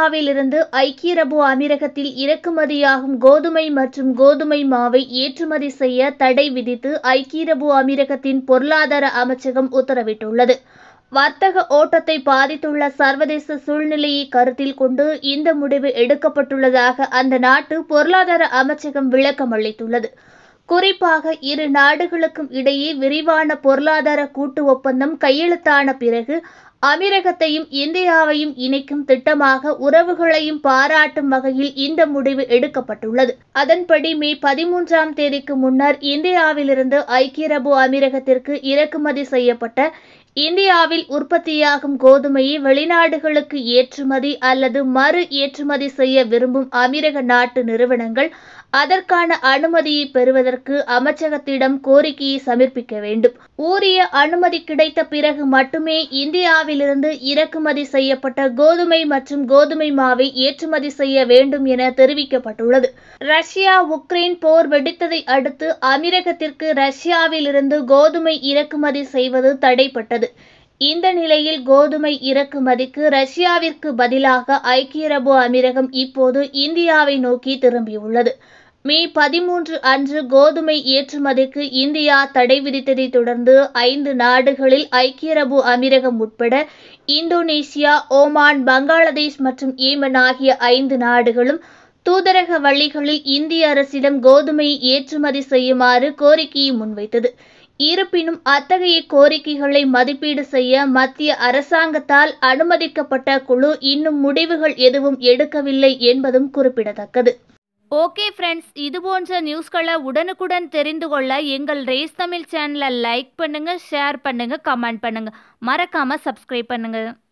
இந்தியாவிலிருந்து ஐக்கிய அரபு அமீரகத்தில் இறக்குமதியாகும் கோதுமை மற்றும் கோதுமை மாவை ஏற்றுமதி செய்ய தடை விதித்து ஐக்கிய அரபு அமீரகத்தின் பொருளாதார அமைச்சகம் உத்தரவிட்டுள்ளது வர்த்தக ஓட்டத்தை பாதித்துள்ள சர்வதேச சூழ்நிலையை கருத்தில் கொண்டு இந்த முடிவு எடுக்கப்பட்டுள்ளதாக அந்த நாட்டு பொருளாதார அமைச்சகம் விளக்கம் அளித்துள்ளது குறிப்பாக இரு நாடுகளுக்கும் இடையே விரிவான பொருளாதார கூட்டு ஒப்பந்தம் கையெழுத்தான பிறகு அமீரகத்தையும் இந்தியாவையும் இணைக்கும் திட்டமாக உறவுகளையும் பாராட்டும் வகையில் இந்த முடிவு எடுக்கப்பட்டுள்ளது அதன்படி மே பதிமூன்றாம் தேதிக்கு முன்னர் இந்தியாவிலிருந்து ஐக்கிய அரபு அமீரகத்திற்கு இறக்குமதி செய்யப்பட்ட இந்தியாவில் உற்பத்தியாகும் கோதுமையை வெளிநாடுகளுக்கு ஏற்றுமதி அல்லது மறு ஏற்றுமதி செய்ய விரும்பும் அமீரக நாட்டு நிறுவனங்கள் அதற்கான அனுமதியை பெறுவதற்கு அமைச்சகத்திடம் கோரிக்கையை சமர்ப்பிக்க வேண்டும் உரிய அனுமதி கிடைத்த பிறகு மட்டுமே இந்தியாவிலிருந்து இறக்குமதி செய்யப்பட்ட கோதுமை மற்றும் கோதுமை மாவை ஏற்றுமதி செய்ய வேண்டும் என தெரிவிக்கப்பட்டுள்ளது ரஷ்யா உக்ரைன் போர் வெடித்ததை அடுத்து அமீரகத்திற்கு ரஷ்யாவிலிருந்து கோதுமை இறக்குமதி செய்வது தடைப்பட்டது இந்த நிலையில் கோதுமை இறக்குமதிக்கு ரஷ்யாவிற்கு பதிலாக ஐக்கிய அரபு அமீரகம் இப்போது இந்தியாவை நோக்கி திரும்பியுள்ளது மே பதிமூன்று அன்று கோதுமை ஏற்றுமதிக்கு இந்தியா தடை விதித்ததை தொடர்ந்து ஐந்து நாடுகளில் ஐக்கிய அரபு அமீரகம் உட்பட இந்தோனேசியா ஓமான் பங்களாதேஷ் மற்றும் ஏமன் ஆகிய ஐந்து நாடுகளும் தூதரக வழிகளில் இந்திய அரசிடம் கோதுமையை ஏற்றுமதி செய்யுமாறு கோரிக்கையை முன்வைத்தது இருப்பினும் அத்தகைய கோரிக்கைகளை மதிப்பீடு செய்ய மத்திய அரசாங்கத்தால் அனுமதிக்கப்பட்ட குழு இன்னும் முடிவுகள் எதுவும் எடுக்கவில்லை என்பதும் குறிப்பிடத்தக்கது ஓகே ஃப்ரெண்ட்ஸ் இது போன்ற நியூஸ்களை உடனுக்குடன் தெரிந்து கொள்ள எங்கள் ரேஸ் தமிழ் சேனலை லைக் பண்ணுங்க ஷேர் பண்ணுங்க கமெண்ட் பண்ணுங்க மறக்காம சப்ஸ்கிரைப் பண்ணுங்க